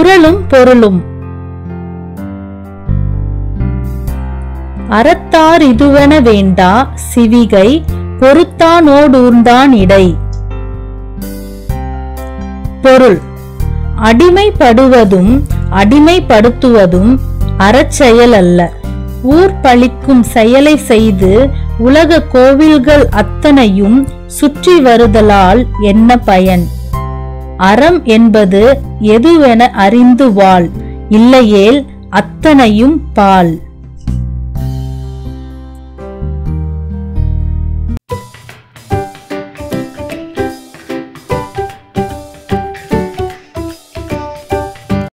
குறளும் பொருளும் அறத்தார் இதுவென வேண்டா சிவிகை பொறுத்தானோடூர்ந்தான் இடை பொருள் அடிமைப்படுவதும் அடிமைப்படுத்துவதும் அறச்செயல் அல்ல ஊர் பழிக்கும் செயலை செய்து உலக கோவில்கள் அத்தனையும் சுற்றி வருதலால் என்ன பயன் அறம் என்பது எதுவென அறிந்து வாழ் இல்லையேல் அத்தனையும் பால்